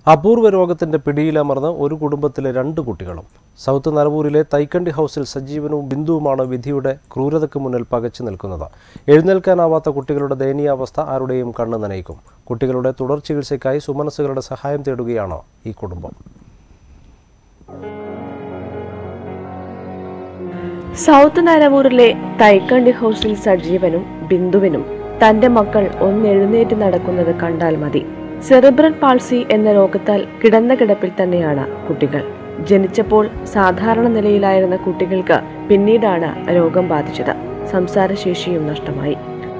അപൂർവ രോഗത്തിന്റെ പിടിയിലമർന്ന് ഒരു കുടുംബത്തിലെ രണ്ട് കുട്ടികളും സൗത്ത് നരവൂരിലെ തൈക്കണ്ടി ഹൗസിൽ സജീവനും ബിന്ദുവുമാണ് വിധിയുടെ ക്രൂരതയ്ക്ക് മുന്നിൽ പകച്ചു നിൽക്കുന്നത് എഴുന്നേൽക്കാനാവാത്ത കുട്ടികളുടെ ദയനീയാവസ്ഥ ആരുടെയും കണ്ണു നനയിക്കും കുട്ടികളുടെ തുടർ ചികിത്സയ്ക്കായി സുമനസ്സുകളുടെ സഹായം തേടുകയാണ് ഈ കുടുംബം സൗത്ത് നരവൂരിലെ തൈക്കണ്ടി ഹൗസിൽ സജീവനും ബിന്ദുവിനും തന്റെ മക്കൾ ഒന്നെഴുന്നേറ്റ് നടക്കുന്നത് കണ്ടാൽ മതി സെറിബ്രൽ പാൾസി എന്ന രോഗത്താൽ കിടന്ന കിടപ്പിൽ തന്നെയാണ് കുട്ടികൾ ജനിച്ചപ്പോൾ സാധാരണ നിലയിലായിരുന്ന കുട്ടികൾക്ക് പിന്നീടാണ് രോഗം ബാധിച്ചത് സംസാരശേഷിയും നഷ്ടമായി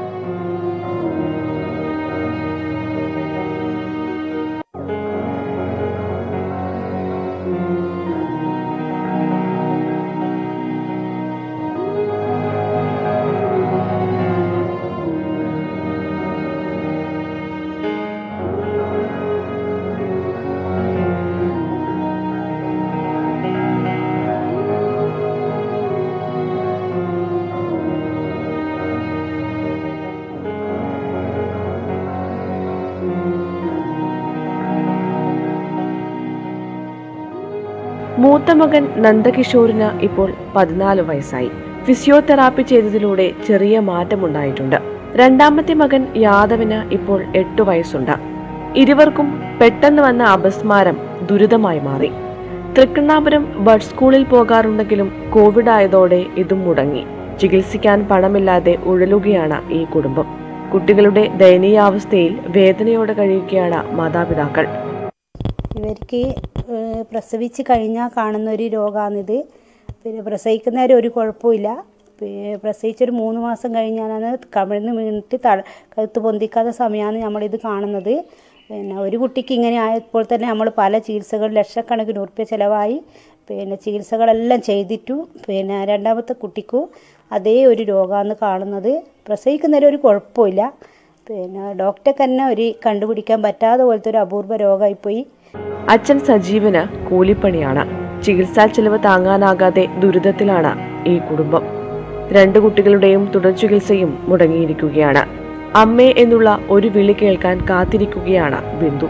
മൂത്ത മകൻ നന്ദകിഷോറിന് ഇപ്പോൾ പതിനാല് വയസ്സായി ഫിസിയോതെറാപ്പി ചെയ്തതിലൂടെ ചെറിയ മാറ്റമുണ്ടായിട്ടുണ്ട് രണ്ടാമത്തെ മകൻ യാദവിന് ഇപ്പോൾ എട്ടു വയസ്സുണ്ട് ഇരുവർക്കും പെട്ടെന്ന് വന്ന അപസ്മാരം ദുരിതമായി മാറി തൃക്കണ്ണാപുരം ബഡ് സ്കൂളിൽ പോകാറുണ്ടെങ്കിലും കോവിഡ് ആയതോടെ ഇതും മുടങ്ങി ചികിത്സിക്കാൻ പണമില്ലാതെ ഉഴലുകയാണ് ഈ കുടുംബം കുട്ടികളുടെ ദയനീയാവസ്ഥയിൽ വേദനയോടെ കഴിയുകയാണ് മാതാപിതാക്കൾ ഇവർക്ക് ഏഹ്, പ്രസവിച്ച് കഴിഞ്ഞാൽ കാണുന്ന ഒരു രോഗമാണിത് പിന്നെ പ്രസവിക്കുന്നവരെ ഒരു കുഴപ്പമില്ല പിന്നെ പ്രസവിച്ചൊരു മൂന്ന് മാസം കഴിഞ്ഞാലാണ് കമിഴ്ന്ന് വീണിട്ട് തള കഴുത്ത് പൊന്തിക്കാത്ത സമയമാണ് നമ്മളിത് കാണുന്നത് പിന്നെ ഒരു കുട്ടിക്ക് ഇങ്ങനെ ആയപ്പോൾ തന്നെ നമ്മൾ പല ചികിത്സകൾ ലക്ഷക്കണക്കിന് ഉറുപ്പ്യ ചിലവായി പിന്നെ ചികിത്സകളെല്ലാം ചെയ്തിട്ടു പിന്നെ രണ്ടാമത്തെ കുട്ടിക്കും അതേ ഒരു രോഗമാണ് കാണുന്നത് പ്രസവിക്കുന്നവരെ ഒരു കുഴപ്പമില്ല പിന്നെ ഡോക്ടർക്ക് തന്നെ ഒരു കണ്ടുപിടിക്കാൻ പറ്റാത്ത പോലത്തെ ഒരു അപൂർവ രോഗമായിപ്പോയി അച്ഛൻ സജീവന് കൂലിപ്പണിയാണ് ചികിത്സാ ചെലവ് താങ്ങാനാകാതെ ദുരിതത്തിലാണ് ഈ കുടുംബം രണ്ടു കുട്ടികളുടെയും തുടർ ചികിത്സയും മുടങ്ങിയിരിക്കുകയാണ് അമ്മേ എന്നുള്ള ഒരു വിളി കേൾക്കാൻ കാത്തിരിക്കുകയാണ് ബിന്ദു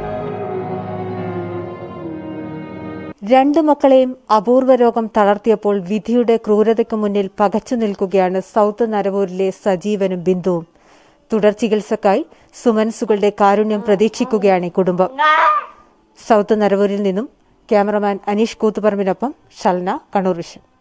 രണ്ടു മക്കളെയും അപൂർവ രോഗം തളർത്തിയപ്പോൾ വിധിയുടെ ക്രൂരതയ്ക്ക് മുന്നിൽ പകച്ചു നിൽക്കുകയാണ് സൗത്ത് നരവൂരിലെ സജീവനും ബിന്ദുവും തുടർ ചികിത്സക്കായി സുമനസുകളുടെ കാരുണ്യം പ്രതീക്ഷിക്കുകയാണ് ഈ കുടുംബം സൗത്ത് നരവൂരിൽ നിന്നും ക്യാമറമാൻ അനീഷ് കൂത്തുപറമ്പിനൊപ്പം ഷൽന കണ്ണൂർ വിഷൻ